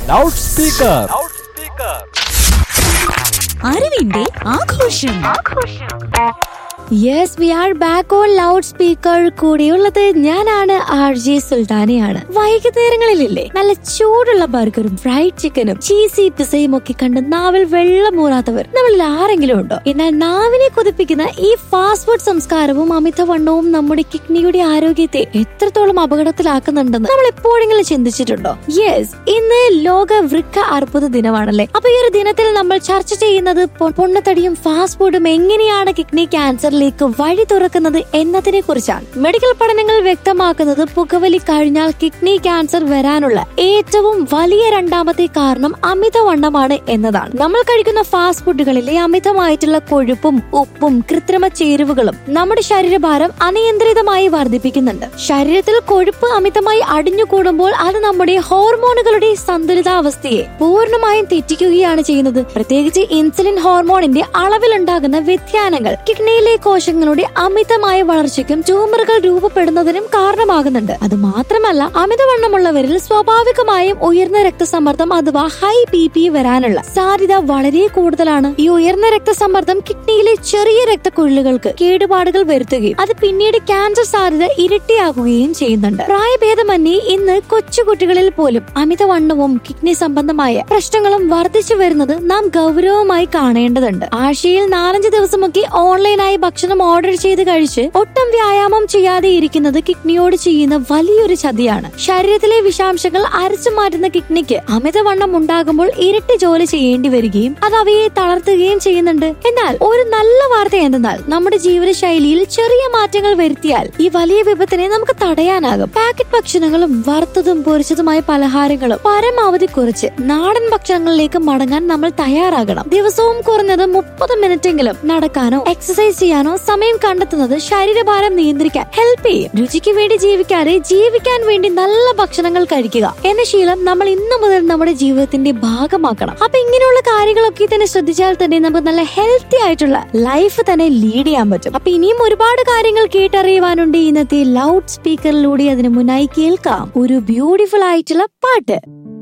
loud loudspeaker അറിവിന്റെ ആഘോഷം yes we are back on loudspeaker കൂടെയുള്ളത് ഞാനാണ് ആർ ജെ സുൽത്താനയാണ് വൈകുന്നേരങ്ങളിലില്ലേ നല്ല ചൂടുള്ള ബർഗറും ഫ്രൈഡ് ചിക്കനും ചീസി പിസയും ഒക്കെ കണ്ട് നാവിൽ വെള്ളം മൂറാത്തവർ നമ്മളിൽ ആരെങ്കിലും ഉണ്ടോ എന്നാൽ നാവിനെ കൊതിപ്പിക്കുന്ന ഈ ഫാസ്റ്റ് ഫുഡ് സംസ്കാരവും അമിതവണ്ണവും നമ്മുടെ കിഡ്നിയുടെ ആരോഗ്യത്തെ എത്രത്തോളം അപകടത്തിലാക്കുന്നുണ്ടെന്ന് നമ്മൾ എപ്പോഴെങ്കിലും ചിന്തിച്ചിട്ടുണ്ടോ യെസ് ഇന്ന് ലോക വൃക്ക അർബുദ ദിനമാണല്ലേ അപ്പൊ ഈ ഒരു ദിനത്തിൽ നമ്മൾ ചർച്ച ചെയ്യുന്നത് പൊ- പൊണ്ണത്തടിയും ഫാസ്റ്റ് ഫുഡും എങ്ങനെയാണ് കിഡ്നി ക്യാൻസറിലേക്ക് വഴി തുറക്കുന്നത് എന്നതിനെ കുറിച്ചാണ് മെഡിക്കൽ പഠനങ്ങൾ വ്യക്തമാക്കുന്നത് പുകവലി കഴിഞ്ഞാൽ കിഡ്നി ക്യാൻസർ വരാനുള്ള ഏറ്റവും വലിയ രണ്ടാമത്തെ കാരണം അമിതവണ്ണമാണ് എന്നതാണ് നമ്മൾ കഴിക്കുന്ന ഫാസ്റ്റ് ഫുഡുകളിലെ അമിതമായിട്ടുള്ള കൊഴുപ്പും ഉപ്പും കൃത്രിമ ചേരുവകളും നമ്മുടെ ശരീരഭാരം അനിയന്ത്രിതമായി വർദ്ധിപ്പിക്കുന്നുണ്ട് ശരീരത്തിൽ കൊഴുപ്പ് അമിതമായി അടിഞ്ഞുകൂടുമ്പോൾ അത് നമ്മുടെ ഹോർമോണുകളുടെ സന്തുലിതാവസ്ഥയെ പൂർണ്ണമായും തെറ്റിക്കുകയാണ് ചെയ്യുന്നത് പ്രത്യേകിച്ച് ഇൻസുലിൻ ഹോർമോണിന്റെ അളവിലുണ്ടാകുന്ന വ്യതിയാനങ്ങൾ കിഡ്നിയിലെ കോശങ്ങളുടെ അമിതമായ വളർച്ചയ്ക്കും ട്യൂമറുകൾ രൂപപ്പെടുന്നതിനും കാരണമാകുന്നുണ്ട് അത് മാത്രമല്ല അമിതവണ്ണമുള്ളവരിൽ സ്വാഭാവികമായും ഉയർന്ന രക്തസമ്മർദ്ദം അഥവാ ഹൈ ബി പി വരാനുള്ള സാധ്യത വളരെ കൂടുതലാണ് ഈ ഉയർന്ന രക്തസമ്മർദ്ദം കിഡ്നിയിലെ ചെറിയ രക്തക്കുഴലുകൾക്ക് കേടുപാടുകൾ വരുത്തുകയും അത് പിന്നീട് ക്യാൻസർ സാധ്യത ഇരട്ടിയാകുകയും ചെയ്യുന്നുണ്ട് പ്രായഭേദമന്യേ ഇന്ന് കൊച്ചുകുട്ടികളിൽ പോലും അമിതവണ്ണവും കിഡ്നി സംബന്ധമായ പ്രശ്നങ്ങളും വർദ്ധിച്ചു വരുന്നത് നാം ഗൗരവമായി കാണേണ്ടതുണ്ട് ആഴ്ചയിൽ നാലഞ്ച് ദിവസമൊക്കെ ഓൺലൈനായി ഭക്ഷണം ഓർഡർ ചെയ്ത് കഴിച്ച് ഒട്ടും വ്യായാമം ചെയ്യാതെ ഇരിക്കുന്നത് കിഡ്നിയോട് ചെയ്യുന്ന വലിയൊരു ചതിയാണ് ശരീരത്തിലെ വിഷാംശങ്ങൾ അരച്ചു മാറ്റുന്ന കിഡ്നിക്ക് അമിതവണ്ണം ഉണ്ടാകുമ്പോൾ ഇരട്ടി ജോലി ചെയ്യേണ്ടി വരികയും അത് അവയെ തളർത്തുകയും ചെയ്യുന്നുണ്ട് എന്നാൽ ഒരു നല്ല വാർത്ത എന്തെന്നാൽ നമ്മുടെ ജീവിതശൈലിയിൽ ചെറിയ മാറ്റങ്ങൾ വരുത്തിയാൽ ഈ വലിയ വിപത്തിനെ നമുക്ക് തടയാനാകും പാക്കറ്റ് ഭക്ഷണങ്ങളും വറുത്തതും പൊരിച്ചതുമായ പലഹാരങ്ങളും പരമാവധി കുറച്ച് നാടൻ ഭക്ഷണങ്ങളിലേക്ക് മടങ്ങാൻ നമ്മൾ തയ്യാറാകണം ദിവസവും കുറഞ്ഞത് മുപ്പത് മിനിറ്റെങ്കിലും നടക്കാനോ എക്സസൈസ് ചെയ്യാനോ സമയം കണ്ടെത്തുന്നത് ശരീരഭാരം നിയന്ത്രിക്കാൻ ഹെൽപ്പ് ചെയ്യും രുചിക്ക് വേണ്ടി ജീവിക്കാതെ ജീവിക്കാൻ വേണ്ടി നല്ല ഭക്ഷണങ്ങൾ കഴിക്കുക എന്ന ശീലം നമ്മൾ ഇന്നു മുതൽ നമ്മുടെ ജീവിതത്തിന്റെ ഭാഗമാക്കണം അപ്പൊ ഇങ്ങനെയുള്ള കാര്യങ്ങളൊക്കെ തന്നെ ശ്രദ്ധിച്ചാൽ തന്നെ നമുക്ക് നല്ല ഹെൽത്തി ആയിട്ടുള്ള ലൈഫ് തന്നെ ലീഡ് ചെയ്യാൻ പറ്റും അപ്പൊ ഇനിയും ഒരുപാട് കാര്യങ്ങൾ കേട്ടറിയുവാനുണ്ട് ഇന്നത്തെ ലൗഡ് സ്പീക്കറിലൂടെ അതിന് മുന്നായി കേൾക്കാം ഒരു ബ്യൂട്ടിഫുൾ ആയിട്ടുള്ള പാട്ട്